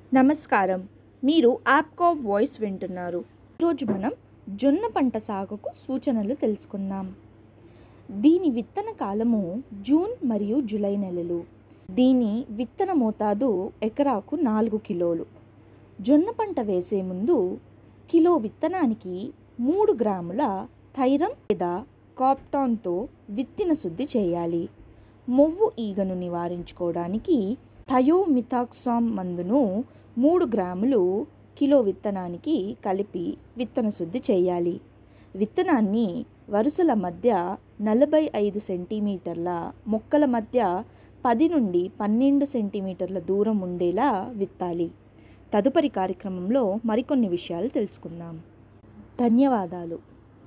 నమస్కారం మీరు యాప్కో వాయిస్ వింటున్నారు ఈరోజు మనం జొన్న పంట సాగుకు సూచనలు తెలుసుకుందాం దీని విత్తన కాలము జూన్ మరియు జూలై నెలలు దీని విత్తన మోతాదు ఎకరాకు నాలుగు కిలోలు జొన్న పంట వేసే ముందు కిలో విత్తనానికి మూడు గ్రాముల థైరం లేదా కాప్టాన్తో విత్తిన శుద్ధి చేయాలి మొవ్వు ఈగను నివారించుకోవడానికి థయోమిథాక్సామ్ మందును మూడు గ్రాములు కిలో విత్తనానికి కలిపి విత్తన శుద్ధి చేయాలి విత్తనాన్ని వరుసల మధ్య నలభై ఐదు సెంటీమీటర్ల మొక్కల మధ్య పది నుండి పన్నెండు సెంటీమీటర్ల దూరం ఉండేలా విత్తాలి తదుపరి కార్యక్రమంలో మరికొన్ని విషయాలు తెలుసుకుందాం ధన్యవాదాలు